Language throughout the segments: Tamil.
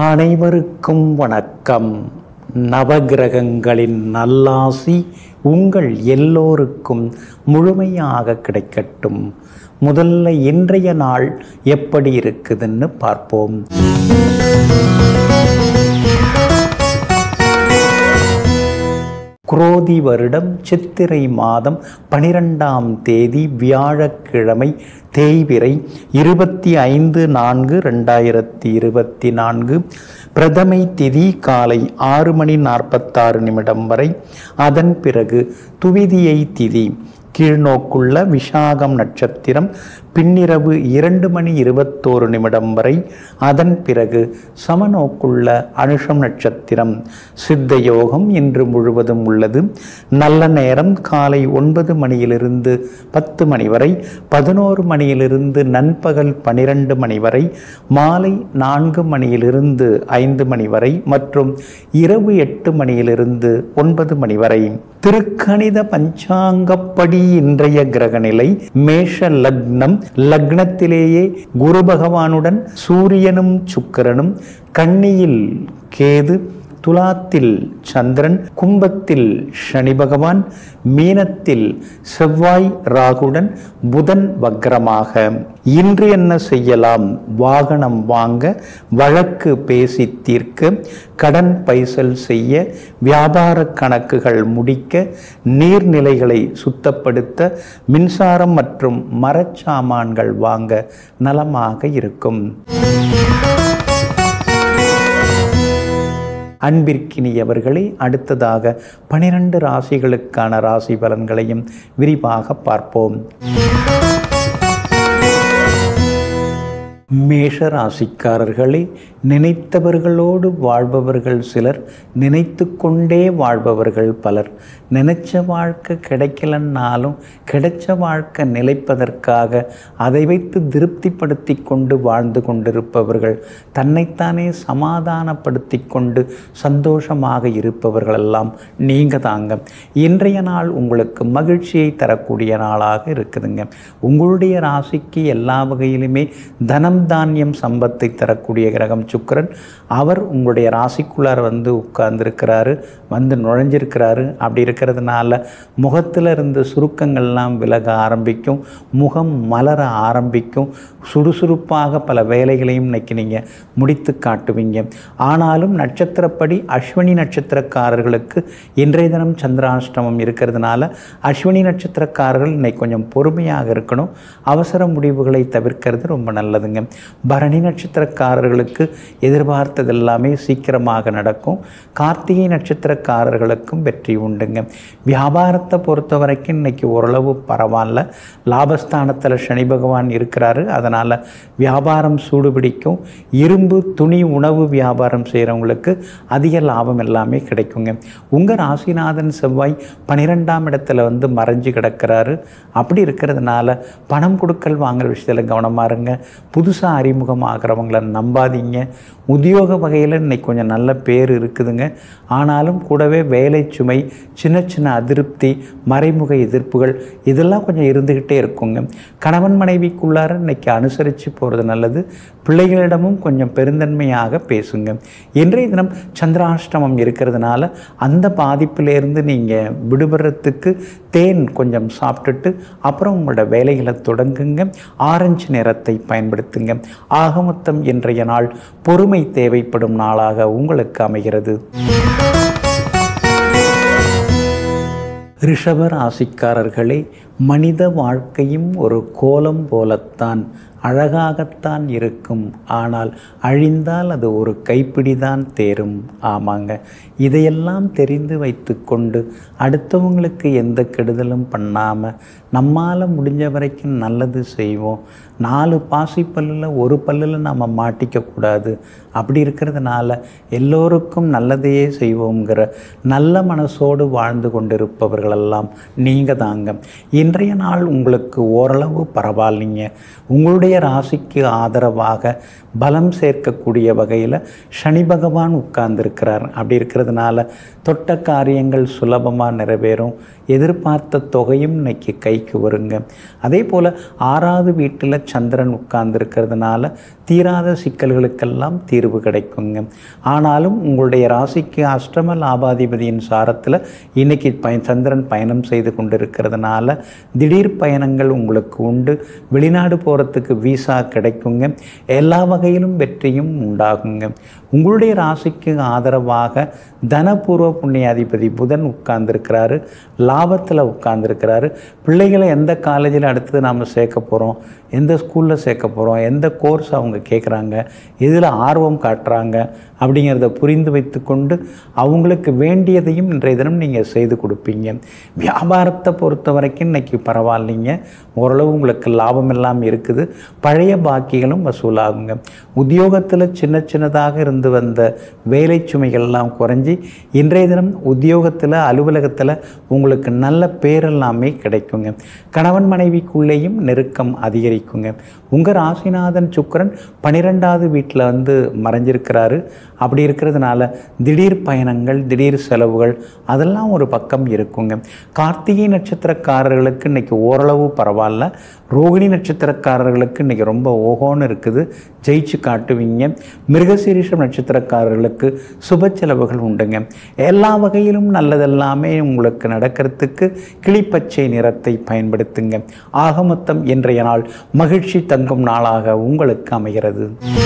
அனைவருக்கும் வணக்கம் நவகிரகங்களின் நல்லாசி உங்கள் எல்லோருக்கும் முழுமையாக கிடைக்கட்டும் முதல்ல இன்றைய நாள் எப்படி இருக்குதுன்னு பார்ப்போம் குரோதி வருடம் சித்திரை மாதம் பனிரெண்டாம் தேதி வியாழக்கிழமை தேய்பிறை இருபத்தி ஐந்து நான்கு ரெண்டாயிரத்தி இருபத்தி நான்கு பிரதமை திதி காலை ஆறு மணி நாற்பத்தாறு நிமிடம் வரை அதன் பிறகு துவிதியை திதி கீழ்நோக்குள்ள விசாகம் நட்சத்திரம் பின்னிரவு இரண்டு மணி இருபத்தோரு நிமிடம் வரை அதன் பிறகு சமநோக்குள்ள அனுஷம் நட்சத்திரம் சித்த யோகம் இன்று முழுவதும் உள்ளது நல்ல நேரம் காலை ஒன்பது மணியிலிருந்து பத்து மணி வரை பதினோரு மணியிலிருந்து நண்பகல் பனிரெண்டு மணி வரை மாலை நான்கு மணியிலிருந்து ஐந்து மணி வரை மற்றும் இரவு எட்டு மணியிலிருந்து ஒன்பது மணி வரை திருக்கணித பஞ்சாங்கப்படி இன்றைய கிரகநிலை மேஷ லக்னம் லக்னத்திலேயே குரு பகவானுடன் சூரியனும் சுக்கிரனும் கன்னியில் கேது துலாத்தில் சந்திரன் கும்பத்தில் சனி பகவான் மீனத்தில் செவ்வாய் ராகுடன் புதன் வக்ரமாக இன்று என்ன செய்யலாம் வாகனம் வாங்க வழக்கு பேசி தீர்க்க கடன் பைசல் செய்ய வியாபார கணக்குகள் முடிக்க நீர்நிலைகளை சுத்தப்படுத்த மின்சாரம் மற்றும் மரச்சாமான்கள் வாங்க நலமாக இருக்கும் அன்பிற்கினியவர்களே அடுத்ததாக பனிரெண்டு ராசிகளுக்கான ராசி பலன்களையும் விரிவாக பார்ப்போம் மேஷ ராசிக்காரர்களே நினைத்தவர்களோடு வாழ்பவர்கள் சிலர் நினைத்து கொண்டே வாழ்பவர்கள் பலர் நினைச்ச வாழ்க்கை கிடைக்கலன்னாலும் கிடைச்ச வாழ்க்கை நிலைப்பதற்காக அதை வைத்து திருப்திப்படுத்தி கொண்டு வாழ்ந்து கொண்டிருப்பவர்கள் தன்னைத்தானே சமாதானப்படுத்தி கொண்டு சந்தோஷமாக இருப்பவர்களெல்லாம் நீங்கள் தாங்க இன்றைய நாள் உங்களுக்கு மகிழ்ச்சியை தரக்கூடிய நாளாக இருக்குதுங்க உங்களுடைய ராசிக்கு எல்லா வகையிலுமே தனம் தானியம் சம்பத்தை தரக்கூடிய கிரகம் சுக்கரன் அவர் உங்களுடைய ராசிக்குள்ளார வந்து உட்கார்ந்துருக்கிறாரு வந்து நுழைஞ்சிருக்கிறாரு அப்படி இருக்கிறதுனால முகத்தில் இருந்த சுருக்கங்கள்லாம் விலக ஆரம்பிக்கும் முகம் மலர ஆரம்பிக்கும் சுறுசுறுப்பாக பல வேலைகளையும் இன்னைக்கு நீங்கள் முடித்து காட்டுவீங்க ஆனாலும் நட்சத்திரப்படி அஸ்வினி நட்சத்திரக்காரர்களுக்கு இன்றைய தினம் சந்திராஷ்டமம் இருக்கிறதுனால அஸ்வினி நட்சத்திரக்காரர்கள் இன்னைக்கு கொஞ்சம் பொறுமையாக இருக்கணும் அவசர முடிவுகளை தவிர்க்கிறது ரொம்ப நல்லதுங்க பரணி நட்சத்திரக்காரர்களுக்கு எதிர்பார்த்தது எல்லாமே சீக்கிரமாக நடக்கும் கார்த்திகை நட்சத்திரக்காரர்களுக்கும் வெற்றி உண்டுங்க வியாபாரத்தை பொறுத்த வரைக்கும் இன்னைக்கு ஓரளவு பரவாயில்ல லாபஸ்தானத்தில் சனி பகவான் இருக்கிறாரு அதனால் வியாபாரம் சூடுபிடிக்கும் இரும்பு துணி உணவு வியாபாரம் செய்கிறவங்களுக்கு அதிக லாபம் எல்லாமே கிடைக்குங்க உங்கள் ராசிநாதன் செவ்வாய் பன்னிரெண்டாம் இடத்துல வந்து மறைஞ்சு கிடக்கிறாரு அப்படி இருக்கிறதுனால பணம் கொடுக்கல் வாங்குற விஷயத்தில் கவனமாக இருங்க புதுசாக அறிமுகமாகிறவங்கள நம்பாதீங்க உத்தியோக வகையில் இன்னைக்கு கொஞ்சம் நல்ல பேர் இருக்குதுங்க ஆனாலும் கூடவே வேலை சுமை சின்ன சின்ன அதிருப்தி மறைமுக எதிர்ப்புகள் இதெல்லாம் கொஞ்சம் இருந்துக்கிட்டே இருக்குங்க கணவன் மனைவிக்குள்ளார இன்னைக்கு அனுசரித்து போகிறது நல்லது பிள்ளைகளிடமும் கொஞ்சம் பெருந்தன்மையாக பேசுங்க இன்றைய தினம் சந்திராஷ்டமம் இருக்கிறதுனால அந்த பாதிப்பிலேருந்து நீங்கள் விடுபடுறதுக்கு தேன் கொஞ்சம் சாப்பிட்டுட்டு அப்புறம் உங்களோட வேலைகளை தொடங்குங்க ஆரஞ்சு நிறத்தை பயன்படுத்துங்க ஆகமொத்தம் இன்றைய நாள் பொறுமை தேவைப்படும் நாளாக உங்களுக்கு அமைகிறது ரிஷப ராசிக்காரர்களே மனித வாழ்க்கையும் ஒரு கோலம் போலத்தான் அழகாகத்தான் இருக்கும் ஆனால் அழிந்தால் அது ஒரு கைப்பிடிதான் தேரும் ஆமாங்க இதையெல்லாம் தெரிந்து வைத்து கொண்டு அடுத்தவங்களுக்கு எந்த கெடுதலும் பண்ணாமல் நம்மால் முடிஞ்ச வரைக்கும் நல்லது செய்வோம் நாலு பாசி பல்லில் ஒரு பல்லில் நம்ம மாட்டிக்கக்கூடாது அப்படி இருக்கிறதுனால எல்லோருக்கும் நல்லதையே செய்வோங்கிற நல்ல மனசோடு வாழ்ந்து கொண்டிருப்பவர்களெல்லாம் நீங்கள் தாங்க இன்றைய நாள் உங்களுக்கு ஓரளவு பரவாயில்லைங்க உங்களுடைய ராசிக்கு ஆதரவாக பலம் சேர்க்கக்கூடிய வகையில் சனி பகவான் உட்கார்ந்துருக்கிறார் அப்படி இருக்கிறதுனால தொட்ட காரியங்கள் சுலபமாக நிறைவேறும் எதிர்பார்த்த தொகையும் இன்னைக்கு கைக்கு வருங்க அதே போல் ஆறாவது வீட்டில் சந்திரன் உட்கார்ந்துருக்கிறதுனால தீராத சிக்கல்களுக்கெல்லாம் தீர்வு கிடைக்குங்க ஆனாலும் உங்களுடைய ராசிக்கு அஷ்டம லாபாதிபதியின் சாரத்தில் இன்னைக்கு பய சந்திரன் பயணம் செய்து கொண்டிருக்கிறதுனால திடீர் பயணங்கள் உங்களுக்கு உண்டு வெளிநாடு போகிறதுக்கு விசா கிடைக்குங்க எல்லா வகையிலும் வெற்றியும் உண்டாகுங்க உங்களுடைய ராசிக்கு ஆதரவாக தனபூர்வ புண்ணியாதிபதி புதன் உட்கார்ந்துருக்கிறாரு லாபத்தில் உட்கார்ந்துருக்கிறாரு பிள்ளைகளை எந்த காலேஜில் அடுத்தது நாம் சேர்க்க போகிறோம் எந்த ஸ்கூலில் சேர்க்க போகிறோம் எந்த கோர்ஸ் அவங்க கேட்குறாங்க எதில் ஆர்வம் காட்டுறாங்க அப்படிங்கிறத புரிந்து வைத்துக்கொண்டு அவங்களுக்கு வேண்டியதையும் இன்றைய தினம் நீங்கள் செய்து கொடுப்பீங்க வியாபாரத்தை பொறுத்த வரைக்கும் இன்னைக்கு பரவாயில்லைங்க ஓரளவு உங்களுக்கு லாபம் எல்லாம் இருக்குது பழைய பாக்கிகளும் வசூலாகுங்க உத்தியோகத்தில் சின்ன சின்னதாக இருந்து வந்த வேலை சுமைகள்லாம் குறைஞ்சி இன்றைய தினம் உத்தியோகத்தில் அலுவலகத்தில் உங்களுக்கு நல்ல பேரெல்லாமே கிடைக்குங்க கணவன் மனைவிக்குள்ளேயும் நெருக்கம் அதிகரிக்குங்க உங்கள் ராசிநாதன் சுக்கரன் பன்னிரெண்டாவது வீட்டில் வந்து மறைஞ்சிருக்கிறாரு அப்படி இருக்கிறதுனால திடீர் பயணங்கள் திடீர் செலவுகள் அதெல்லாம் ஒரு பக்கம் இருக்குங்க கார்த்திகை நட்சத்திரக்காரர்களுக்கு இன்னைக்கு ஓரளவு பரவாயில்ல ரோகிணி நட்சத்திரக்காரர்களுக்கு இன்னைக்கு ரொம்ப ஓஹோன்னு இருக்குது ஜெயிச்சு காட்டுவீங்க மிருகசீரிஷம் நட்சத்திரக்காரர்களுக்கு சுப செலவுகள் உண்டுங்க எல்லா வகையிலும் நல்லதெல்லாமே உங்களுக்கு நடக்கிறதுக்கு கிளிப்பச்சை நிறத்தை பயன்படுத்துங்க ஆக மொத்தம் இன்றைய நாள் மகிழ்ச்சி தங்கும் நாளாக உங்களுக்கு அமைகிறது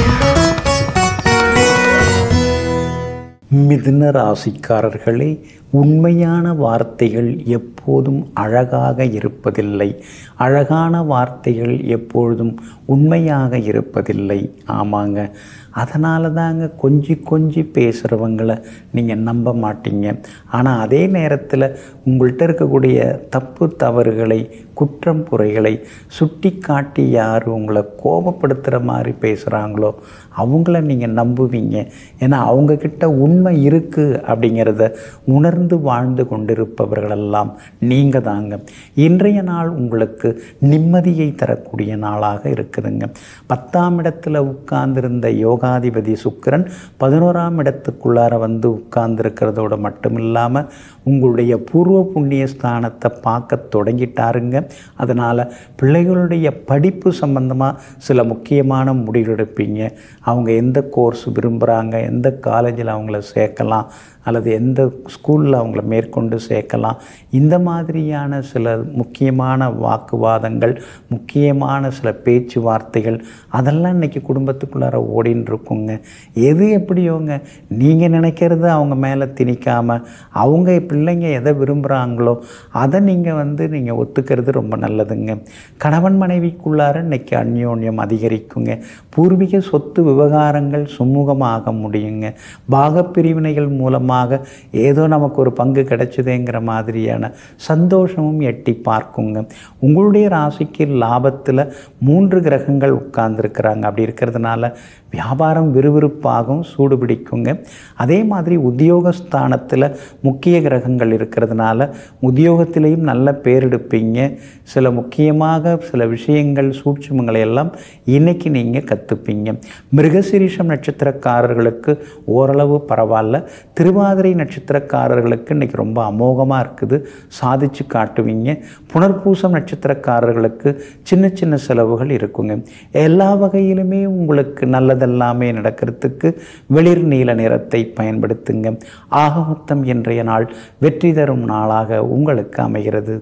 மிதுன ராசிக்காரர்களே உண்மையான வார்த்தைகள் எப்போதும் அழகாக இருப்பதில்லை அழகான வார்த்தைகள் எப்பொழுதும் உண்மையாக இருப்பதில்லை ஆமாங்க அதனால தாங்க கொஞ்சி கொஞ்சி பேசுகிறவங்களை நீங்கள் நம்ப மாட்டீங்க ஆனால் அதே நேரத்தில் உங்கள்கிட்ட இருக்கக்கூடிய தப்பு தவறுகளை குற்றம் குறைகளை சுட்டி காட்டி யார் உங்களை கோபப்படுத்துகிற மாதிரி பேசுகிறாங்களோ அவங்கள நீங்கள் நம்புவீங்க ஏன்னா அவங்கக்கிட்ட உண்மை இருக்குது அப்படிங்கிறத உணர்ந்து வாழ்ந்து கொண்டிருப்பவர்களெல்லாம் நீங்கள் தாங்க இன்றைய நாள் உங்களுக்கு நிம்மதியை தரக்கூடிய நாளாக இருக்குதுங்க பத்தாம் இடத்துல உட்கார்ந்திருந்த யோகாதிபதி சுக்கிரன் பதினோராம் இடத்துக்குள்ளார வந்து உட்கார்ந்துருக்கிறதோட மட்டும் இல்லாமல் உங்களுடைய பூர்வ புண்ணிய ஸ்தானத்தை பார்க்க தொடங்கிட்டாருங்க அதனால் பிள்ளைகளுடைய படிப்பு சம்பந்தமாக சில முக்கியமான முடிவு எடுப்பீங்க அவங்க எந்த கோர்ஸ் விரும்புகிறாங்க எந்த காலேஜில் அவங்கள சேர்க்கலாம் அல்லது எந்த ஸ்கூலில் அவங்கள மேற்கொண்டு சேர்க்கலாம் இந்த மாதிரியான சில முக்கியமான வாக்குவாதங்கள் முக்கியமான சில பேச்சுவார்த்தைகள் அதெல்லாம் இன்றைக்கி குடும்பத்துக்குள்ளார ஓடின்னு இருக்குங்க எது எப்படியோங்க நீங்கள் நினைக்கிறத அவங்க மேலே திணிக்காமல் அவங்க பிள்ளைங்க எதை விரும்புகிறாங்களோ அதை நீங்கள் வந்து நீங்கள் ஒத்துக்கிறது ரொம்ப நல்லதுங்க கணவன் மனைவிக்குள்ளார இன்னைக்கு அந்யோன்யம் அதிகரிக்குங்க பூர்வீக சொத்து விவகாரங்கள் சுமூகமாக முடியுங்க பாகப்பிரிவினைகள் மூலமாக ஏதோ நமக்கு ஒரு பங்கு கிடைச்சதேங்கிற மாதிரியான சந்தோஷமும் எட்டி பார்க்குங்க உங்களுடைய ராசிக்கு லாபத்தில் மூன்று கிரகங்கள் உட்கார்ந்துருக்கிறாங்க அப்படி இருக்கிறதுனால வியாபாரம் விறுவிறுப்பாகவும் சூடு பிடிக்குங்க அதே மாதிரி உத்தியோகஸ்தானத்தில் முக்கிய கிரகங்கள் இருக்கிறதுனால உத்தியோகத்திலையும் நல்ல பேர் எடுப்பீங்க சில முக்கியமாக சில விஷயங்கள் சூட்சுமங்களை எல்லாம் இன்னைக்கு நீங்கள் கற்றுப்பீங்க மிருகசிரீஷம் நட்சத்திரக்காரர்களுக்கு ஓரளவு பரவாயில்ல திருவாதிரை நட்சத்திரக்காரர்களுக்கு இன்னைக்கு ரொம்ப அமோகமாக இருக்குது சாதிச்சு காட்டுவீங்க புனர்பூசம் நட்சத்திரக்காரர்களுக்கு சின்ன சின்ன செலவுகள் இருக்குங்க எல்லா வகையிலுமே உங்களுக்கு நல்லதெல்லாமே நடக்கிறதுக்கு வெளிர் நீல நிறத்தை பயன்படுத்துங்க ஆக மொத்தம் இன்றைய நாள் வெற்றி தரும் நாளாக உங்களுக்கு அமைகிறது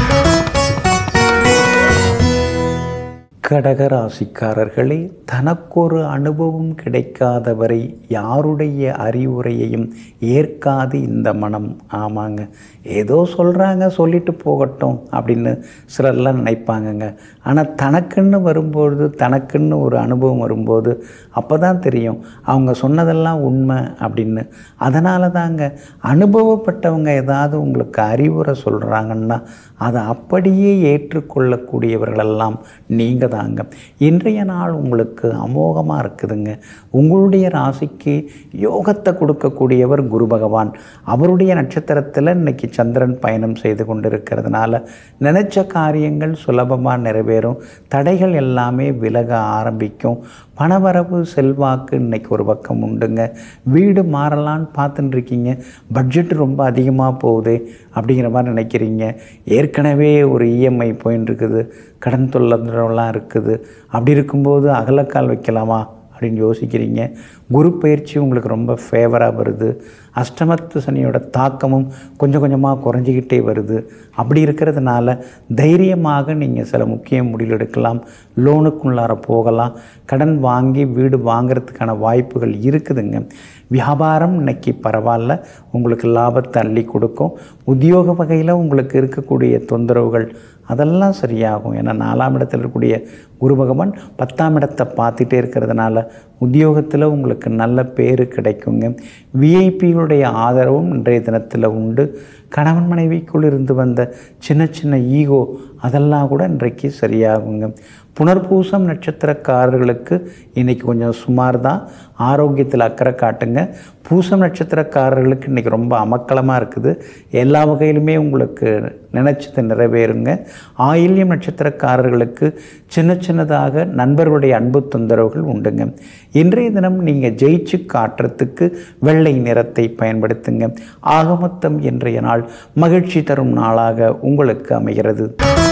கடகராசிக்காரர்களே தனக்கொரு அனுபவம் கிடைக்காதவரை யாருடைய அறிவுரையையும் ஏற்காது இந்த மனம் ஆமாங்க ஏதோ சொல்கிறாங்க சொல்லிட்டு போகட்டும் அப்படின்னு சிலர்லாம் நினைப்பாங்கங்க ஆனால் தனக்குன்னு வரும்போது தனக்குன்னு ஒரு அனுபவம் வரும்போது அப்போ தான் தெரியும் அவங்க சொன்னதெல்லாம் உண்மை அப்படின்னு அதனால தாங்க அனுபவப்பட்டவங்க ஏதாவது உங்களுக்கு அறிவுரை சொல்கிறாங்கன்னா அதை அப்படியே ஏற்றுக்கொள்ளக்கூடியவர்களெல்லாம் நீங்கள் தாங்க இன்றைய நாள் உங்களுக்கு அமோகமாக இருக்குதுங்க உங்களுடைய ராசிக்கு யோகத்தை கொடுக்கக்கூடியவர் குரு பகவான் அவருடைய நட்சத்திரத்தில் இன்னைக்கு சந்திரன் பயணம் செய்து கொண்டிருக்கிறதுனால நினைச்ச காரியங்கள் சுலபமாக நிறைவேறும் தடைகள் எல்லாமே விலக ஆரம்பிக்கும் பணவரவு செல்வாக்கு இன்னைக்கு ஒரு பக்கம் உண்டுங்க வீடு மாறலான்னு பார்த்துட்டு இருக்கீங்க பட்ஜெட் ரொம்ப அதிகமாக போகுது அப்படிங்கிற மாதிரி நினைக்கிறீங்க ஏற்கனவே ஒரு இஎம்ஐ போயின்னு இருக்குது கடன் தொல்லலாம் இருக்குது அப்படி இருக்கும்போது அகலக்கால் வைக்கலாமா அப்படின்னு யோசிக்கிறீங்க குரு பயிற்சி உங்களுக்கு ரொம்ப ஃபேவராக வருது அஷ்டமத்து சனியோட தாக்கமும் கொஞ்சம் கொஞ்சமாக குறைஞ்சிக்கிட்டே வருது அப்படி இருக்கிறதுனால தைரியமாக நீங்கள் சில முக்கிய முடிவு எடுக்கலாம் லோனுக்குள்ளார போகலாம் கடன் வாங்கி வீடு வாங்கிறதுக்கான வாய்ப்புகள் இருக்குதுங்க வியாபாரம் இன்னைக்கு பரவாயில்ல உங்களுக்கு லாபத்தை அள்ளி கொடுக்கும் உத்தியோக வகையில் உங்களுக்கு இருக்கக்கூடிய தொந்தரவுகள் அதெல்லாம் சரியாகும் ஏன்னா நாலாம் இடத்துல இருக்கக்கூடிய குரு பகவான் பத்தாம் இடத்தை பார்த்துட்டே இருக்கிறதுனால உத்தியோகத்தில் உங்களுக்கு நல்ல பேர் கிடைக்குங்க விஐபிகளுடைய ஆதரவும் இன்றைய தினத்தில் உண்டு கணவன் மனைவிக்குள் இருந்து வந்த சின்ன சின்ன ஈகோ அதெல்லாம் கூட இன்றைக்கு சரியாகுங்க புனர்பூசம் நட்சத்திரக்காரர்களுக்கு இன்றைக்கி கொஞ்சம் சுமார் தான் ஆரோக்கியத்தில் அக்கறை காட்டுங்க பூசம் நட்சத்திரக்காரர்களுக்கு இன்றைக்கி ரொம்ப அமக்கலமாக இருக்குது எல்லா வகையிலுமே உங்களுக்கு நினச்சது நிறைவேறுங்க ஆயில்யம் நட்சத்திரக்காரர்களுக்கு சின்ன சின்னதாக நண்பர்களுடைய அன்பு தொந்தரவுகள் உண்டுங்க இன்றைய தினம் நீங்கள் ஜெயிச்சு காட்டுறதுக்கு வெள்ளை நிறத்தை பயன்படுத்துங்க ஆகமொத்தம் இன்றைய நாள் மகிழ்ச்சி தரும் நாளாக உங்களுக்கு அமைகிறது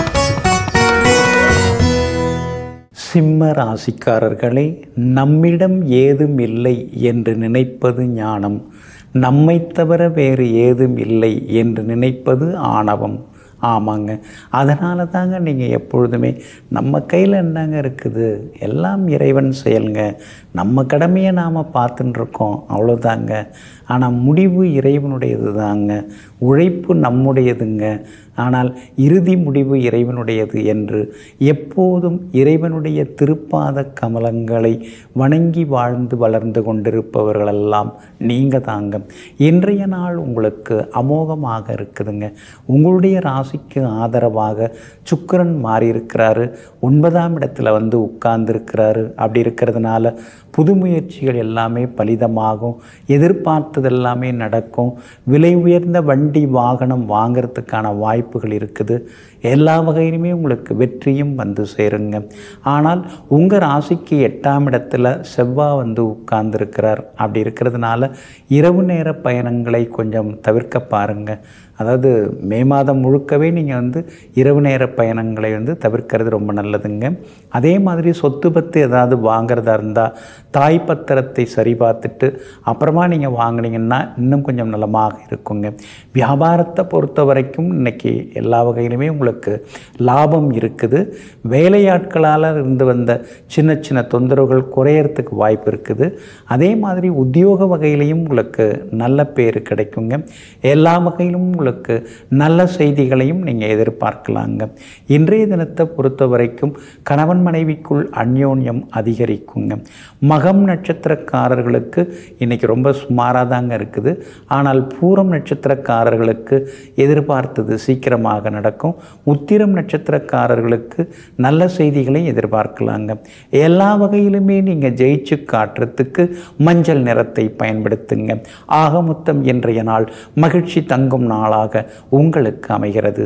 சிம்ம ராசிக்காரர்களே நம்மிடம் ஏதும் இல்லை என்று நினைப்பது ஞானம் நம்மை தவிர வேறு ஏதும் இல்லை என்று நினைப்பது ஆணவம் ஆமாங்க அதனால தாங்க நீங்கள் எப்பொழுதுமே நம்ம கையில் என்னங்க இருக்குது எல்லாம் இறைவன் செயலுங்க நம்ம கடமையை நாம் பார்த்துன்னு இருக்கோம் அவ்வளோதாங்க ஆனால் முடிவு இறைவனுடையது தாங்க உழைப்பு நம்முடையதுங்க ஆனால் இறுதி முடிவு இறைவனுடையது என்று எப்போதும் இறைவனுடைய திருப்பாத கமலங்களை வணங்கி வாழ்ந்து வளர்ந்து கொண்டிருப்பவர்களெல்லாம் நீங்கள் தாங்க இன்றைய நாள் உங்களுக்கு அமோகமாக இருக்குதுங்க உங்களுடைய ராசிக்கு ஆதரவாக சுக்கிரன் மாறியிருக்கிறாரு ஒன்பதாம் இடத்துல வந்து உட்கார்ந்துருக்கிறாரு அப்படி இருக்கிறதுனால புது முயற்சிகள் எல்லாமே பலிதமாகும் எதிர்பார்த்தது எல்லாமே நடக்கும் விலை உயர்ந்த வண்டி வாகனம் வாங்கிறதுக்கான வாய்ப்புகள் இருக்குது எல்லா வகையிலுமே உங்களுக்கு வெற்றியும் வந்து சேருங்க ஆனால் உங்கள் ராசிக்கு எட்டாம் இடத்துல செவ்வாய் வந்து உட்கார்ந்துருக்கிறார் அப்படி இருக்கிறதுனால இரவு நேர பயணங்களை கொஞ்சம் தவிர்க்க பாருங்கள் அதாவது மே மாதம் முழுக்கவே நீங்கள் வந்து இரவு நேர பயணங்களை வந்து தவிர்க்கிறது ரொம்ப நல்லதுங்க அதே மாதிரி சொத்து பத்து ஏதாவது வாங்குறதா இருந்தால் தாய் பத்திரத்தை சரி பார்த்துட்டு அப்புறமா நீங்கள் வாங்கினீங்கன்னா இன்னும் கொஞ்சம் நலமாக இருக்குங்க வியாபாரத்தை பொறுத்த வரைக்கும் இன்னைக்கு எல்லா வகையிலுமே உங்களுக்கு லாபம் இருக்குது வேலையாட்களால் இருந்து வந்த சின்ன சின்ன தொந்தரவுகள் குறையறதுக்கு வாய்ப்பு இருக்குது அதே மாதிரி உத்தியோக வகையிலையும் உங்களுக்கு நல்ல பேர் கிடைக்குங்க எல்லா வகையிலும் உங்களுக்கு நல்ல செய்திகளையும் நீங்கள் எதிர்பார்க்கலாங்க இன்றைய தினத்தை பொறுத்த வரைக்கும் கணவன் மனைவிக்குள் அந்யோன்யம் அதிகரிக்குங்க மகம் நட்சத்திரக்காரர்களுக்கு இன்றைக்கி ரொம்ப சுமாராக தாங்க இருக்குது ஆனால் பூரம் நட்சத்திரக்காரர்களுக்கு எதிர்பார்த்தது சீக்கிரமாக நடக்கும் உத்திரம் நட்சத்திரக்காரர்களுக்கு நல்ல செய்திகளை எதிர்பார்க்கலாங்க எல்லா வகையிலுமே நீங்கள் ஜெயிச்சு காட்டுறதுக்கு மஞ்சள் நிறத்தை பயன்படுத்துங்க ஆக மொத்தம் இன்றைய நாள் மகிழ்ச்சி தங்கும் நாளாக உங்களுக்கு அமைகிறது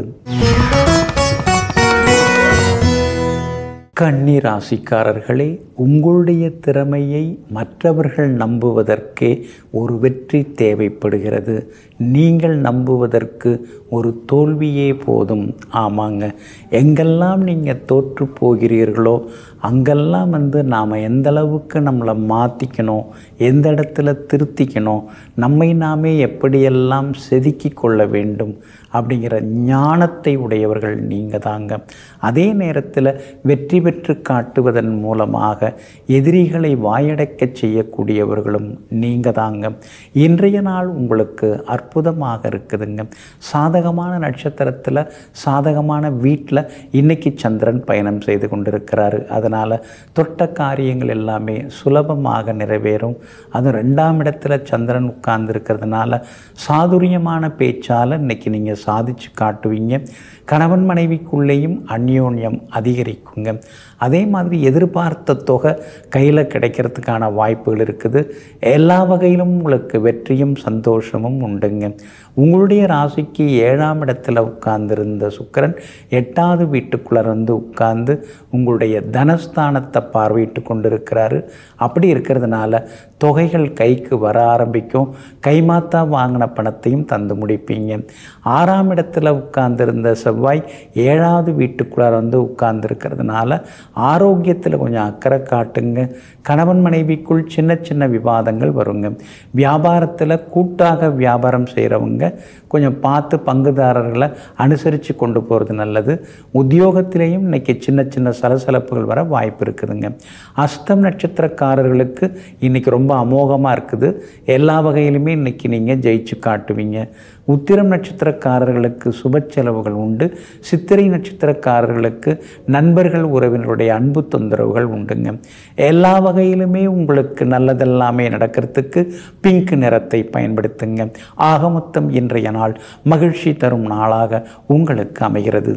கன்னி ராசிக்காரர்களே உங்களுடைய திறமையை மற்றவர்கள் நம்புவதற்கே ஒரு வெற்றி தேவைப்படுகிறது நீங்கள் நம்புவதற்கு ஒரு தோல்வியே போதும் ஆமாங்க எங்கெல்லாம் நீங்கள் தோற்று போகிறீர்களோ அங்கெல்லாம் வந்து நாம் எந்த அளவுக்கு நம்மளை மாற்றிக்கணும் எந்த இடத்துல திருத்திக்கணும் நம்மை நாமே எப்படியெல்லாம் செதுக்கி கொள்ள வேண்டும் அப்படிங்கிற ஞானத்தை உடையவர்கள் நீங்கள் தாங்க அதே நேரத்தில் வெற்றி பெற்று காட்டுவதன் மூலமாக எதிரிகளை வாயடைக்கச் செய்யக்கூடியவர்களும் நீங்கள் தாங்க இன்றைய நாள் உங்களுக்கு அற்புதமாக இருக்குதுங்க சாதகமான நட்சத்திரத்தில் சாதகமான வீட்டில் இன்னைக்கு சந்திரன் பயணம் செய்து கொண்டிருக்கிறாரு அதனால் தொட்ட காரியங்கள் எல்லாமே சுலபமாக நிறைவேறும் அது ரெண்டாம் இடத்துல சந்திரன் உட்கார்ந்து இருக்கிறதுனால சாதுரியமான பேச்சால் இன்னைக்கு நீங்கள் சாதிச்சு காட்டுவீங்க கணவன் மனைவிக்குள்ளேயும் அந்யோன்யம் அதிகரிக்குங்க அதே மாதிரி எதிர்பார்த்த தொகை கையில் கிடைக்கிறதுக்கான வாய்ப்புகள் இருக்குது எல்லா வகையிலும் உங்களுக்கு வெற்றியும் சந்தோஷமும் உண்டுங்க உங்களுடைய ராசிக்கு ஏழாம் இடத்துல உட்கார்ந்திருந்த சுக்கிரன் எட்டாவது வீட்டுக்குள்ளே வந்து உட்கார்ந்து உங்களுடைய தனஸ்தானத்தை பார்வையிட்டு கொண்டிருக்கிறாரு அப்படி இருக்கிறதுனால தொகைகள் கைக்கு வர ஆரம்பிக்கும் கைமாத்தா வாங்கின பணத்தையும் தந்து முடிப்பீங்க ஆறாம் இடத்துல உட்கார்ந்திருந்த செவ்வாய் ஏழாவது வீட்டுக்குள்ளே வந்து உட்கார்ந்துருக்கிறதுனால ஆரோக்கியத்தில் கொஞ்சம் அக்கறை காட்டுங்க கணவன் மனைவிக்குள் சின்ன சின்ன விவாதங்கள் வருங்க வியாபாரத்தில் கூட்டாக வியாபாரம் செய்கிறவங்க கொஞ்சம் பார்த்து பங்குதாரர்களை அனுசரித்து கொண்டு போகிறது நல்லது உத்தியோகத்திலேயும் இன்னைக்கு சின்ன சின்ன சலசலப்புகள் வர வாய்ப்பு இருக்குதுங்க அஸ்தம் நட்சத்திரக்காரர்களுக்கு இன்னைக்கு ரொம்ப அமோகமாக இருக்குது எல்லா வகையிலுமே இன்னைக்கு நீங்கள் ஜெயிச்சு காட்டுவீங்க உத்திரம் நட்சத்திரக்காரர்களுக்கு சுப செலவுகள் உண்டு சித்திரை நட்சத்திரக்காரர்களுக்கு நண்பர்கள் உறவினருடைய அன்பு தொந்தரவுகள் உண்டுங்க எல்லா வகையிலுமே உங்களுக்கு நல்லதெல்லாமே நடக்கிறதுக்கு பிங்க் நிறத்தை பயன்படுத்துங்க ஆக மொத்தம் இன்றைய நாள் மகிழ்ச்சி தரும் நாளாக உங்களுக்கு அமைகிறது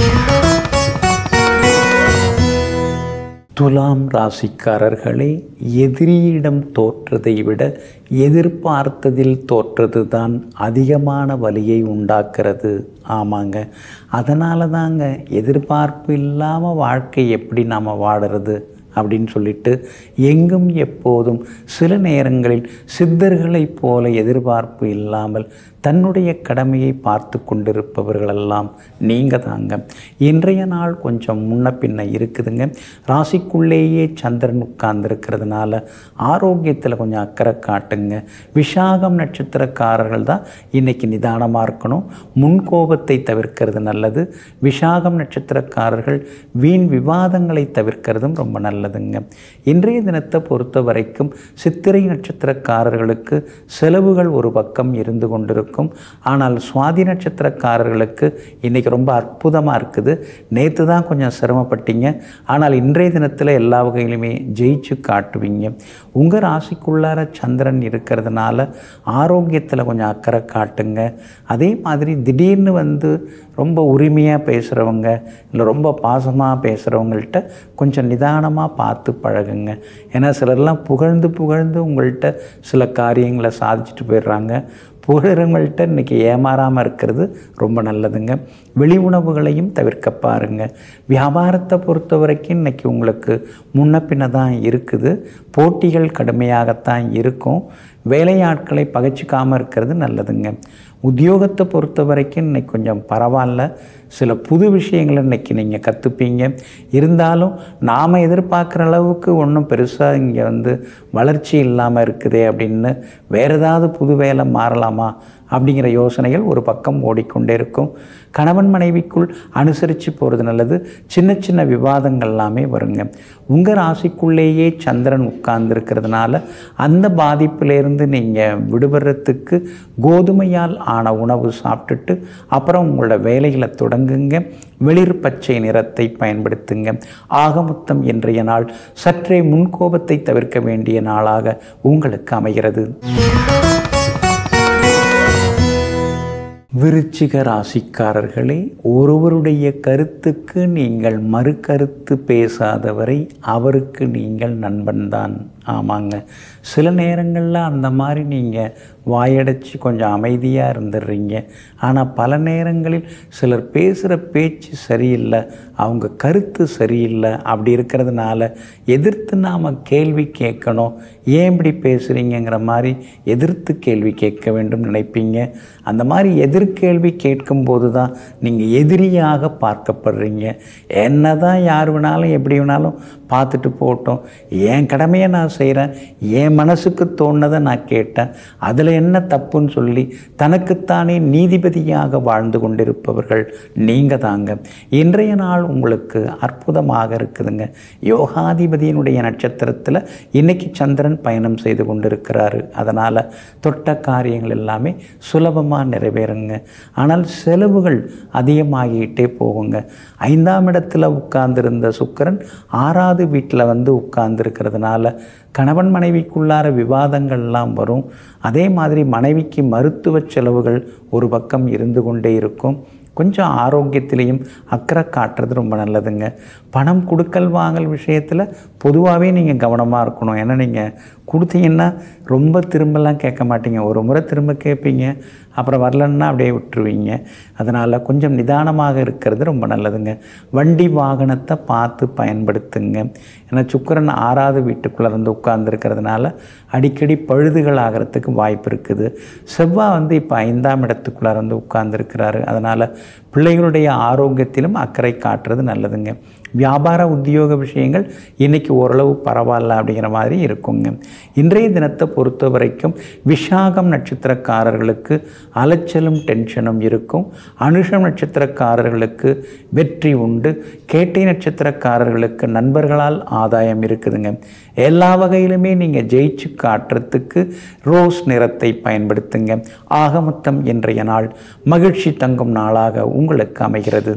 துலாம் ராசிக்காரர்களே எதிரியிடம் தோற்றதை விட எதிர்பார்த்ததில் தோற்றது தான் அதிகமான வலியை உண்டாக்குறது ஆமாங்க அதனால தாங்க எதிர்பார்ப்பு இல்லாமல் வாழ்க்கை எப்படி நாம் வாடுறது அப்படின்னு சொல்லிட்டு எங்கும் எப்போதும் சில நேரங்களில் சித்தர்களைப் போல எதிர்பார்ப்பு இல்லாமல் தன்னுடைய கடமையை பார்த்து கொண்டிருப்பவர்களெல்லாம் நீங்கள் தாங்க இன்றைய நாள் கொஞ்சம் முன்ன பின்ன இருக்குதுங்க ராசிக்குள்ளேயே சந்திரன் உட்கார்ந்துருக்கிறதுனால ஆரோக்கியத்தில் கொஞ்சம் அக்கறை காட்டுங்க விஷாகம் நட்சத்திரக்காரர்கள் தான் இன்றைக்கி நிதானமாக இருக்கணும் முன்கோபத்தை தவிர்க்கிறது நல்லது விஷாகம் நட்சத்திரக்காரர்கள் வீண் விவாதங்களை தவிர்க்கிறதும் ரொம்ப நல்லதுங்க இன்றைய தினத்தை பொறுத்த வரைக்கும் சித்திரை நட்சத்திரக்காரர்களுக்கு செலவுகள் ஒரு பக்கம் இருந்து கொண்டிருக்கும் ஆனால் சுவாதி நட்சத்திரக்காரர்களுக்கு இன்றைக்கி ரொம்ப அற்புதமாக இருக்குது நேற்று தான் கொஞ்சம் சிரமப்பட்டீங்க ஆனால் இன்றைய தினத்தில் எல்லா வகையிலுமே ஜெயிச்சு காட்டுவீங்க உங்கள் ராசிக்குள்ளார சந்திரன் இருக்கிறதுனால ஆரோக்கியத்தில் கொஞ்சம் அக்கறை காட்டுங்க அதே மாதிரி திடீர்னு வந்து ரொம்ப உரிமையாக பேசுகிறவங்க இல்லை ரொம்ப பாசமாக பேசுகிறவங்கள்ட்ட கொஞ்சம் நிதானமாக பார்த்து பழகுங்க ஏன்னா சிலர்லாம் புகழ்ந்து புகழ்ந்து உங்கள்கிட்ட சில காரியங்களை சாதிச்சுட்டு போயிடுறாங்க புகழறவங்கள்ட்ட இன்றைக்கி ஏமாறாமல் இருக்கிறது ரொம்ப நல்லதுங்க வெளி உணவுகளையும் தவிர்க்க பாருங்க வியாபாரத்தை பொறுத்த வரைக்கும் இன்றைக்கி உங்களுக்கு முன்ன பின்ன தான் இருக்குது போட்டிகள் கடுமையாகத்தான் இருக்கும் வேலையாட்களை பகைச்சிக்காமல் இருக்கிறது நல்லதுங்க உத்தியோகத்தை பொறுத்த வரைக்கும் இன்னைக்கு கொஞ்சம் பரவாயில்ல சில புது விஷயங்களை இன்னைக்கு நீங்கள் கற்றுப்பீங்க இருந்தாலும் நாம் எதிர்பார்க்குற அளவுக்கு ஒன்றும் பெருசாக இங்கே வந்து வளர்ச்சி இல்லாமல் இருக்குதே அப்படின்னு வேறு ஏதாவது புது வேலை மாறலாமா அப்படிங்கிற யோசனைகள் ஒரு பக்கம் ஓடிக்கொண்டே இருக்கும் கணவன் மனைவிக்குள் அனுசரித்து போகிறது நல்லது சின்ன சின்ன விவாதங்கள் எல்லாமே வருங்க உங்கள் ராசிக்குள்ளேயே சந்திரன் உட்கார்ந்துருக்கிறதுனால அந்த பாதிப்பிலேருந்து நீங்கள் விடுபடுறதுக்கு கோதுமையால் ஆன உணவு சாப்பிட்டுட்டு அப்புறம் உங்களோட வேலைகளை தொடங்குங்க வெளிர் பச்சை நிறத்தை பயன்படுத்துங்க ஆகமொத்தம் இன்றைய நாள் சற்றே முன்கோபத்தை தவிர்க்க வேண்டிய நாளாக உங்களுக்கு அமைகிறது விருச்சிக ராசிக்காரர்களே ஒருவருடைய கருத்துக்கு நீங்கள் மறுகருத்து பேசாதவரை அவருக்கு நீங்கள் நண்பன்தான் ஆமாங்க சில நேரங்களில் அந்த மாதிரி நீங்கள் வாயடைச்சு கொஞ்சம் அமைதியாக இருந்துடுறீங்க ஆனால் பல நேரங்களில் சிலர் பேசுகிற பேச்சு சரியில்லை அவங்க கருத்து சரியில்லை அப்படி இருக்கிறதுனால எதிர்த்து நாம் கேள்வி கேட்கணும் ஏன் இப்படி பேசுகிறீங்கிற மாதிரி எதிர்த்து கேள்வி கேட்க வேண்டும் நினைப்பீங்க அந்த மாதிரி எதிர்கேள்வி கேட்கும்போது தான் நீங்கள் எதிரியாக பார்க்கப்படுறீங்க என்ன தான் யார் வேணாலும் எப்படி வேணாலும் பார்த்துட்டு போட்டோம் என் கடமையை நான் செய்கிறேன் என் மனசுக்கு தோணுனதை நான் கேட்டேன் அதில் என்ன தப்புன்னு சொல்லி தனக்குத்தானே நீதிபதியாக வாழ்ந்து கொண்டிருப்பவர்கள் நீங்கள் தாங்க இன்றைய நாள் உங்களுக்கு அற்புதமாக இருக்குதுங்க யோகாதிபதியினுடைய நட்சத்திரத்தில் இன்னைக்கு சந்திரன் பயணம் செய்து கொண்டிருக்கிறாரு அதனால் தொட்ட காரியங்கள் எல்லாமே சுலபமாக நிறைவேறுங்க ஆனால் செலவுகள் அதிகமாகிட்டே போகுங்க ஐந்தாம் இடத்துல உட்கார்ந்திருந்த சுக்கிரன் ஆறாவது வீட்டில் வந்து உட்கார்ந்துருக்கிறதுனால கணவன் மனைவிக்குள்ளார விவாதங்கள்லாம் வரும் அதே மாதிரி மனைவிக்கு மருத்துவ செலவுகள் ஒரு பக்கம் இருந்து கொண்டே இருக்கும் கொஞ்சம் ஆரோக்கியத்திலையும் அக்கறை காட்டுறது ரொம்ப நல்லதுங்க பணம் கொடுக்கல் வாங்கல் விஷயத்தில் பொதுவாகவே நீங்கள் கவனமாக இருக்கணும் ஏன்னா நீங்கள் கொடுத்தீங்கன்னா ரொம்ப திரும்பலாம் கேட்க மாட்டீங்க ஒரு முறை திரும்ப கேட்பீங்க அப்புறம் வரலன்னா அப்படியே விட்டுருவீங்க அதனால் கொஞ்சம் நிதானமாக இருக்கிறது ரொம்ப நல்லதுங்க வண்டி வாகனத்தை பார்த்து பயன்படுத்துங்க ஏன்னா சுக்கரன் ஆறாவது வீட்டுக்குள்ளே இருந்து உட்கார்ந்துருக்கிறதுனால அடிக்கடி பழுதுகள் ஆகிறதுக்கு வாய்ப்பு இருக்குது செவ்வாய் வந்து இப்போ ஐந்தாம் இடத்துக்குள்ளே இருந்து உட்கார்ந்துருக்கிறாரு அதனால் பிள்ளைகளுடைய ஆரோக்கியத்திலும் அக்கறை காட்டுறது நல்லதுங்க வியாபார உத்தியோக விஷயங்கள் இன்றைக்கி ஓரளவு பரவாயில்ல அப்படிங்கிற மாதிரி இருக்குங்க இன்றைய தினத்தை பொறுத்த வரைக்கும் விஷாகம் நட்சத்திரக்காரர்களுக்கு அலைச்சலும் டென்ஷனும் இருக்கும் அனுஷம் நட்சத்திரக்காரர்களுக்கு வெற்றி உண்டு கேட்டை நட்சத்திரக்காரர்களுக்கு நண்பர்களால் ஆதாயம் இருக்குதுங்க எல்லா வகையிலுமே நீங்கள் ஜெயிச்சு காட்டுறதுக்கு ரோஸ் நிறத்தை பயன்படுத்துங்க ஆக மொத்தம் இன்றைய நாள் மகிழ்ச்சி தங்கும் நாளாக உங்களுக்கு அமைகிறது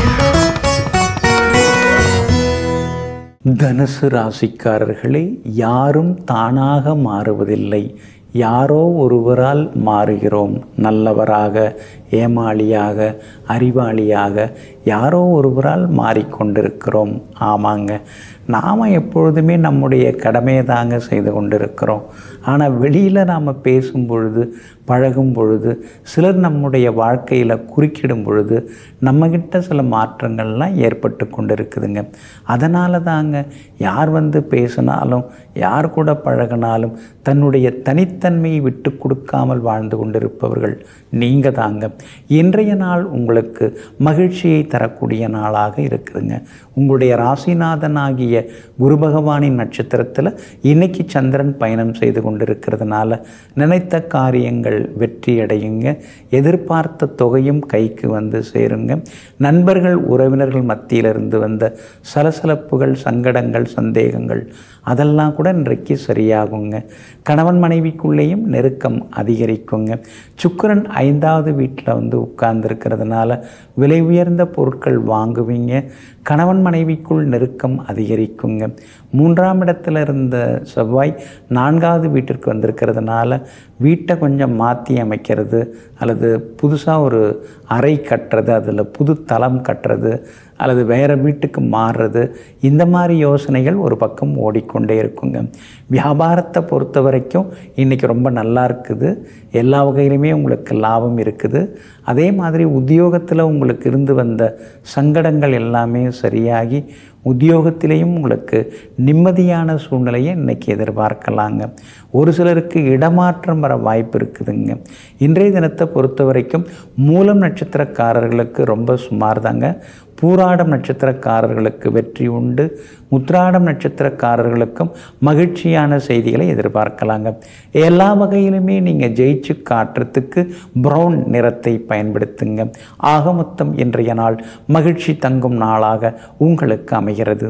தனுசு ராசிக்காரர்களே யாரும் தானாக மாறுவதில்லை யாரோ ஒருவரால் மாறுகிறோம் நல்லவராக ஏமாளியாக அறிவாளியாக யாரோ ஒருவரால் மாறிக்கொண்டிருக்கிறோம் ஆமாங்க நாம் எப்பொழுதுமே நம்முடைய கடமையை தாங்க செய்து கொண்டிருக்கிறோம் ஆனால் வெளியில் நாம் பேசும் பொழுது பழகும் பொழுது சிலர் நம்முடைய வாழ்க்கையில் குறுக்கிடும் பொழுது நம்மக்கிட்ட சில மாற்றங்கள்லாம் ஏற்பட்டு கொண்டு இருக்குதுங்க அதனால தாங்க யார் வந்து பேசினாலும் யார் கூட பழகினாலும் தன்னுடைய தனித்தன்மையை விட்டு கொடுக்காமல் வாழ்ந்து கொண்டிருப்பவர்கள் நீங்கள் தாங்க இன்றைய நாள் உங்களுக்கு மகிழ்ச்சியை தரக்கூடிய நாளாக இருக்குதுங்க உங்களுடைய ராசிநாதனாகிய குரு பகவானின் நட்சத்திரத்தில் இன்னைக்கு சந்திரன் பயணம் செய்து கொண்டிருக்கிறதுனால நினைத்த காரியங்கள் வெற்றி அடையுங்க எதிர்பார்த்த தொகையும் கைக்கு வந்து சேருங்க நண்பர்கள் உறவினர்கள் மத்தியிலிருந்து வந்த சலசலப்புகள் சங்கடங்கள் சந்தேகங்கள் அதெல்லாம் கூட இன்றைக்கு சரியாகுங்க கணவன் மனைவிக்குள்ளேயும் நெருக்கம் அதிகரிக்குங்க சுக்கரன் ஐந்தாவது வீட்டில் வந்து உட்கார்ந்துருக்கிறதுனால விலை உயர்ந்த பொருட்கள் வாங்குவீங்க கணவன் மனைவிக்குள் நெருக்கம் அதிகரிக்குங்க மூன்றாம் இடத்துல இருந்த செவ்வாய் நான்காவது வீட்டிற்கு வந்திருக்கிறதுனால வீட்டை கொஞ்சம் மாற்றி அமைக்கிறது அல்லது புதுசாக ஒரு அறை கட்டுறது அதில் புது தளம் கட்டுறது அல்லது வேறு வீட்டுக்கு மாறுறது இந்த மாதிரி யோசனைகள் ஒரு பக்கம் ஓடிக்கொண்டே இருக்குங்க வியாபாரத்தை பொறுத்த வரைக்கும் இன்றைக்கி ரொம்ப நல்லா இருக்குது எல்லா வகையிலுமே உங்களுக்கு லாபம் இருக்குது அதே மாதிரி உத்தியோகத்தில் உங்களுக்கு இருந்து வந்த சங்கடங்கள் எல்லாமே சரியாகி உத்தியோகத்திலேயும் உங்களுக்கு நிம்மதியான சூழ்நிலையை இன்றைக்கி எதிர்பார்க்கலாங்க ஒரு சிலருக்கு இடமாற்றம் வர வாய்ப்பு இருக்குதுங்க இன்றைய தினத்தை பொறுத்த வரைக்கும் மூலம் நட்சத்திரக்காரர்களுக்கு ரொம்ப சுமார் தாங்க பூராடம் நட்சத்திரக்காரர்களுக்கு வெற்றி உண்டு முத்ராடம் நட்சத்திரக்காரர்களுக்கும் மகிழ்ச்சியான செய்திகளை எதிர்பார்க்கலாங்க எல்லா வகையிலுமே நீங்கள் ஜெயிச்சு காட்டுறதுக்கு ப்ரௌன் நிறத்தை பயன்படுத்துங்க ஆக மொத்தம் இன்றைய நாள் மகிழ்ச்சி தங்கும் நாளாக உங்களுக்கு அமைகிறது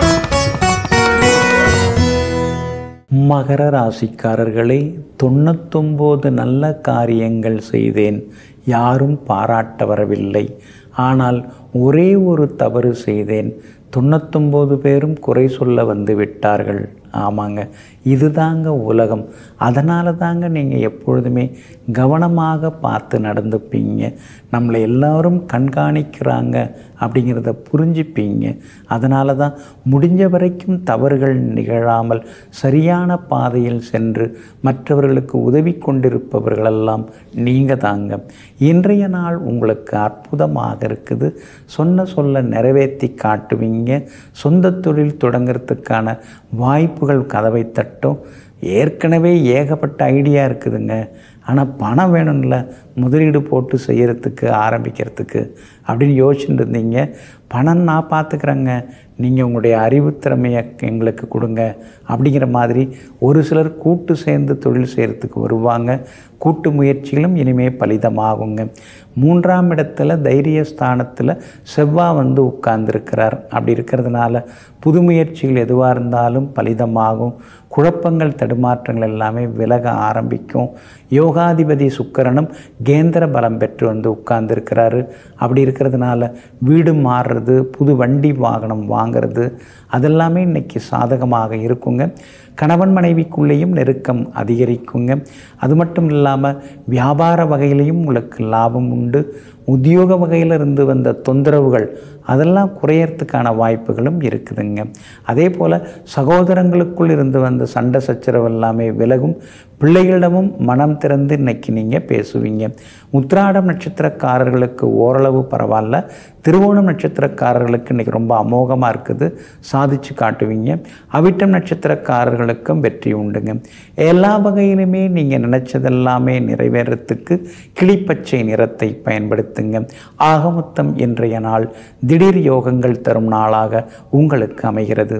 மகர ராசிக்காரர்களே தொண்ணூத்தொம்போது நல்ல காரியங்கள் செய்தேன் யாரும் பாராட்ட வரவில்லை ஆனால் ஒரே ஒரு தவறு செய்தேன் தொண்ணூத்தொம்போது பேரும் குறை சொல்ல வந்து விட்டார்கள் ஆமாங்க இதுதாங்க உலகம் அதனால தாங்க நீங்கள் எப்பொழுதுமே கவனமாக பார்த்து நடந்துப்பீங்க நம்மளை எல்லாரும் கண்காணிக்கிறாங்க அப்படிங்கிறத புரிஞ்சுப்பீங்க அதனால தான் முடிஞ்ச வரைக்கும் தவறுகள் நிகழாமல் சரியான பாதையில் சென்று மற்றவர்களுக்கு உதவி கொண்டிருப்பவர்களெல்லாம் நீங்கள் தாங்க இன்றைய நாள் உங்களுக்கு அற்புதமாக இருக்குது சொன்ன சொல்ல நிறைவேற்றி காட்டுவீங்க சொந்த தொழில் தொடங்கிறதுக்கான வாய்ப்புகள் கதவை தட்டும் ஏற்கனவே ஏகப்பட்ட ஐடியா இருக்குதுங்க ஆனால் பணம் வேணும்ல முதலீடு போட்டு செய்கிறதுக்கு ஆரம்பிக்கிறதுக்கு அப்படின்னு யோசிச்சுட்டு இருந்தீங்க பணம் நான் பார்த்துக்கிறேங்க நீங்கள் உங்களுடைய அறிவுத்திறமையை எங்களுக்கு கொடுங்க அப்படிங்கிற மாதிரி ஒரு சிலர் கூட்டு சேர்ந்து தொழில் செய்கிறதுக்கு வருவாங்க கூட்டு முயற்சிகளும் இனிமேல் பலிதமாகுங்க மூன்றாம் இடத்துல தைரிய ஸ்தானத்தில் செவ்வாய் வந்து உட்கார்ந்துருக்கிறார் அப்படி இருக்கிறதுனால புது முயற்சிகள் எதுவாக இருந்தாலும் பலிதமாகும் குழப்பங்கள் தடுமாற்றங்கள் எல்லாமே விலக ஆரம்பிக்கும் யோகாதிபதி சுக்கரனும் கேந்திர பலம் பெற்று வந்து உட்கார்ந்துருக்கிறாரு அப்படி இருக்கிறதுனால வீடு மாறுறது புது வண்டி வாகனம் வாங்கிறது அதெல்லாமே இன்னைக்கு சாதகமாக இருக்குங்க கணவன் மனைவிக்குள்ளேயும் நெருக்கம் அதிகரிக்குங்க அது மட்டும் இல்லாமல் வியாபார வகையிலையும் உங்களுக்கு லாபம் உண்டு உத்தியோக வகையில் இருந்து வந்த தொந்தரவுகள் அதெல்லாம் குறையறதுக்கான வாய்ப்புகளும் இருக்குதுங்க அதே போல் சகோதரங்களுக்குள் இருந்து வந்த சண்டை சச்சரவு எல்லாமே விலகும் பிள்ளைகளிடமும் மனம் திறந்து இன்னைக்கு நீங்கள் பேசுவீங்க உத்திராடம் நட்சத்திரக்காரர்களுக்கு ஓரளவு பரவாயில்ல திருவோணம் நட்சத்திரக்காரர்களுக்கு இன்றைக்கி ரொம்ப அமோகமாக இருக்குது சாதிச்சு காட்டுவீங்க அவிட்டம் நட்சத்திரக்காரர்களுக்கும் வெற்றி உண்டுங்க எல்லா வகையிலுமே நீங்கள் நினச்சதெல்லாமே நிறைவேறத்துக்கு கிளிப்பச்சை நிறத்தை பயன்படுத்துங்க ஆக மொத்தம் இன்றைய நாள் திடீர் யோகங்கள் தரும் நாளாக உங்களுக்கு அமைகிறது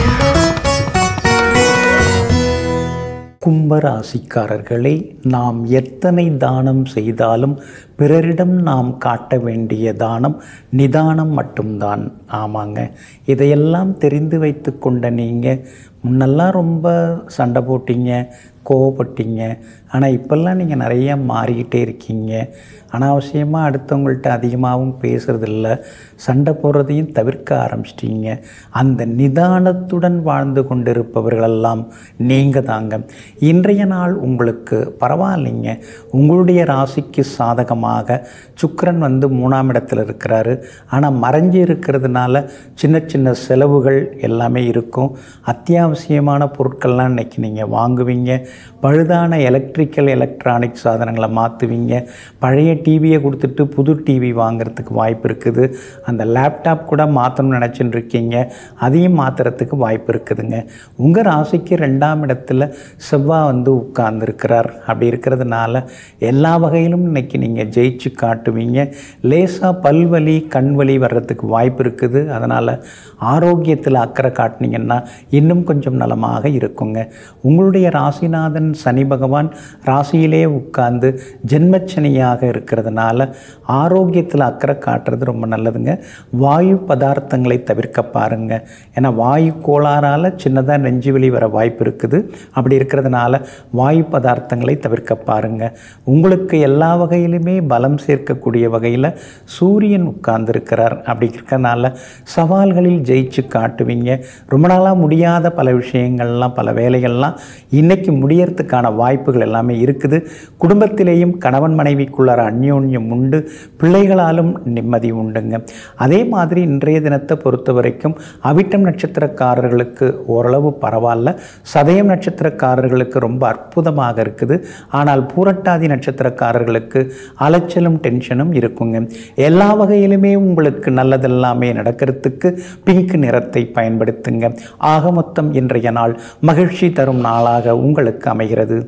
கும்பராசிக்காரர்களே நாம் எத்தனை தானம் செய்தாலும் பிறரிடம் நாம் காட்ட வேண்டிய தானம் நிதானம் மட்டும்தான் ஆமாங்க இதையெல்லாம் தெரிந்து வைத்து கொண்ட நீங்கள் முன்னெல்லாம் ரொம்ப சண்டை போட்டீங்க கோவப்பட்டீங்க ஆனால் இப்போல்லாம் நீங்கள் நிறைய மாறிக்கிட்டே இருக்கீங்க அனாவசியமாக அடுத்தவங்கள்ட்ட அதிகமாகவும் பேசுகிறதில்ல சண்டை போடுறதையும் தவிர்க்க ஆரம்பிச்சிட்டீங்க அந்த நிதானத்துடன் வாழ்ந்து கொண்டிருப்பவர்களெல்லாம் நீங்கள் தாங்க இன்றைய நாள் உங்களுக்கு பரவாயில்லைங்க உங்களுடைய ராசிக்கு சாதகமாக சுக்கரன் வந்து மூணாம் இடத்துல இருக்கிறாரு ஆனால் மறைஞ்சு இருக்கிறதுனால சின்ன சின்ன செலவுகள் எல்லாமே இருக்கும் அத்தியாவசியமான பொருட்கள்லாம் இன்றைக்கி நீங்கள் வாங்குவீங்க பழுதான எலக்ட்ரிக்கல் எலக்ட்ரானிக் சாதனங்களை மாற்றுவீங்க பழைய டிவியை கொடுத்துட்டு புது டிவி வாங்குறதுக்கு வாய்ப்பு இருக்குது அந்த லேப்டாப் கூட மாற்றணும்னு நினச்சிட்டு இருக்கீங்க அதையும் மாற்றுறதுக்கு வாய்ப்பு இருக்குதுங்க உங்கள் ராசிக்கு ரெண்டாம் இடத்துல செவ்வாய் வந்து உட்கார்ந்துருக்கிறார் அப்படி இருக்கிறதுனால எல்லா வகையிலும் இன்னைக்கு நீங்கள் ஜெயிச்சு காட்டுவீங்க லேசாக பல்வலி கண்வலி வர்றதுக்கு வாய்ப்பு இருக்குது அதனால் ஆரோக்கியத்தில் அக்கறை காட்டினீங்கன்னா இன்னும் கொஞ்சம் நலமாக இருக்குங்க உங்களுடைய ராசிநாதன் சனி பகவான் ராசியிலே உட்கார்ந்து ஜென்மச்சனியாக இருக்கிறதுனால ஆரோக்கியத்தில் அக்கறை காட்டுறது ரொம்ப நல்லதுங்க வாயு பதார்த்தங்களை தவிர்க்க பாருங்க ஏன்னா வாயு கோளாறால் சின்னதாக நெஞ்சு வலி வர வாய்ப்பு இருக்குது அப்படி இருக்கிறதுனால வாயு பதார்த்தங்களை தவிர்க்க பாருங்க உங்களுக்கு எல்லா வகையிலுமே பலம் சேர்க்கக்கூடிய வகையில் சூரியன் உட்கார்ந்துருக்கிறார் அப்படி இருக்கிறதுனால சவால்களில் ஜெயிச்சு காட்டுவீங்க ரொம்ப நாளாக முடியாத பல விஷயங்கள்லாம் பல வேலைகள்லாம் இன்னைக்கு முடியறதுக்கான வாய்ப்புகள் எல்லாமே இருக்குது குடும்பத்திலேயும் கணவன் மனைவிக்குள்ளார அந்யோன்யம் உண்டு பிள்ளைகளாலும் நிம்மதி உண்டுங்க அதே மாதிரி இன்றைய தினத்தை பொறுத்த வரைக்கும் அவிட்டம் நட்சத்திரக்காரர்களுக்கு ஓரளவு பரவாயில்ல சதயம் நட்சத்திரக்காரர்களுக்கு ரொம்ப அற்புதமாக இருக்குது ஆனால் பூரட்டாதி நட்சத்திரக்காரர்களுக்கு அலைச்சலும் டென்ஷனும் இருக்குங்க எல்லா வகையிலுமே உங்களுக்கு நல்லதெல்லாமே நடக்கிறதுக்கு பிங்க் நிறத்தை பயன்படுத்துங்க ஆக மொத்தம் இன்றைய நாள் மகிழ்ச்சி தரும் நாளாக உங்களுக்கு அமைகிறது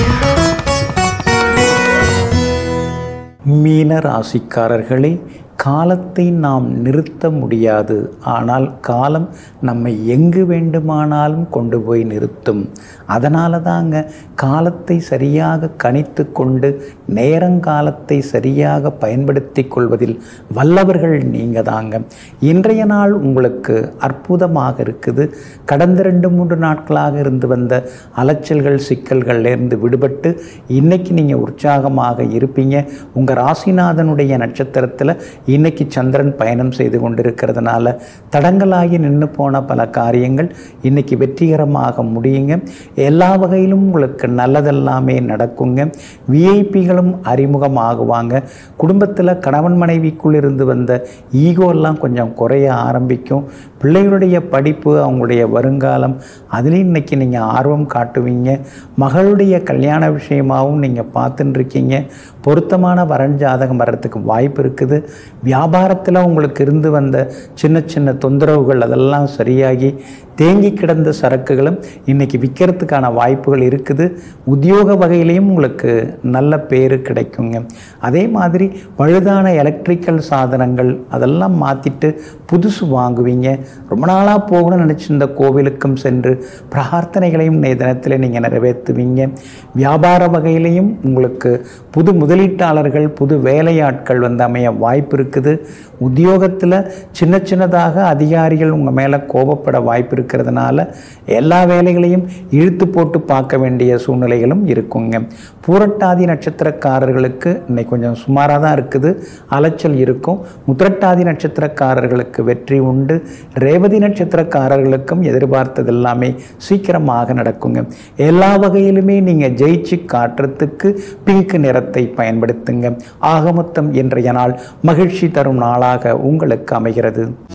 மீன ராசிக்காரர்களே காலத்தை நாம் நிறுத்த முடியாது ஆனால் காலம் நம்மை எங்கு வேண்டுமானாலும் கொண்டு போய் நிறுத்தும் அதனால தாங்க காலத்தை சரியாக கணித்து கொண்டு நேரங்காலத்தை சரியாக பயன்படுத்தி கொள்வதில் வல்லவர்கள் நீங்கள் தாங்க இன்றைய நாள் உங்களுக்கு அற்புதமாக இருக்குது கடந்த ரெண்டு மூன்று நாட்களாக இருந்து வந்த அலைச்சல்கள் சிக்கல்கள்லேருந்து விடுபட்டு இன்னைக்கு நீங்கள் உற்சாகமாக இருப்பீங்க உங்கள் ராசிநாதனுடைய நட்சத்திரத்தில் இன்னைக்கு சந்திரன் பயணம் செய்து கொண்டிருக்கிறதுனால தடங்களாகி நின்று போன பல காரியங்கள் இன்னைக்கு வெற்றிகரமாக முடியுங்க எல்லா வகையிலும் உங்களுக்கு நல்லதெல்லாமே நடக்குங்க விஐபிகளும் அறிமுகமாகுவாங்க குடும்பத்தில் கணவன் மனைவிக்குள் இருந்து வந்த ஈகோ எல்லாம் கொஞ்சம் குறைய ஆரம்பிக்கும் பிள்ளைகளுடைய படிப்பு அவங்களுடைய வருங்காலம் அதுலேயும் இன்னைக்கு நீங்கள் ஆர்வம் காட்டுவீங்க மகளுடைய கல்யாண விஷயமாகவும் நீங்கள் பார்த்துட்டு இருக்கீங்க பொருத்தமான வரன் ஜாதகம் வர்றதுக்கு வாய்ப்பு இருக்குது வியாபாரத்தில் உங்களுக்கு இருந்து வந்த சின்ன சின்ன தொந்தரவுகள் அதெல்லாம் சரியாகி தேங்கி கிடந்த சரக்குகளும் இன்றைக்கி விற்கிறதுக்கான வாய்ப்புகள் இருக்குது உத்தியோக வகையிலையும் உங்களுக்கு நல்ல பேர் கிடைக்குங்க அதே மாதிரி பழுதான எலக்ட்ரிக்கல் சாதனங்கள் அதெல்லாம் மாற்றிட்டு புதுசு வாங்குவீங்க ரொம்ப நாளாக போகணும்னு நினச்சிருந்த கோவிலுக்கும் சென்று பிரார்த்தனைகளையும் இன்றைய தினத்தில் நீங்கள் நிறைவேற்றுவீங்க வியாபார வகையிலையும் உங்களுக்கு புது முதலீட்டாளர்கள் புது வேலையாட்கள் வந்து அமைய வாய்ப்பு இருக்குது உத்தியோகத்தில் சின்ன சின்னதாக அதிகாரிகள் உங்கள் மேலே கோபப்பட வாய்ப்பு இருக்கிறதுனால எல்லா வேலைகளையும் இழுத்து போட்டு பார்க்க வேண்டிய சூழ்நிலைகளும் இருக்குங்க பூரட்டாதி நட்சத்திரக்காரர்களுக்கு இன்னைக்கு கொஞ்சம் சுமாராக தான் இருக்குது அலைச்சல் இருக்கும் முத்திரட்டாதி நட்சத்திரக்காரர்களுக்கு வெற்றி உண்டு ரேவதி நட்சத்திரக்காரர்களுக்கும் எதிர்பார்த்தது எல்லாமே சீக்கிரமாக நடக்குங்க எல்லா வகையிலுமே நீங்கள் ஜெயிச்சு காட்டுறதுக்கு பிங்க் நிறத்தை பயன்படுத்துங்க ஆக மொத்தம் இன்றைய நாள் மகிழ்ச்சி தரும் நாளாக உங்களுக்கு அமைகிறது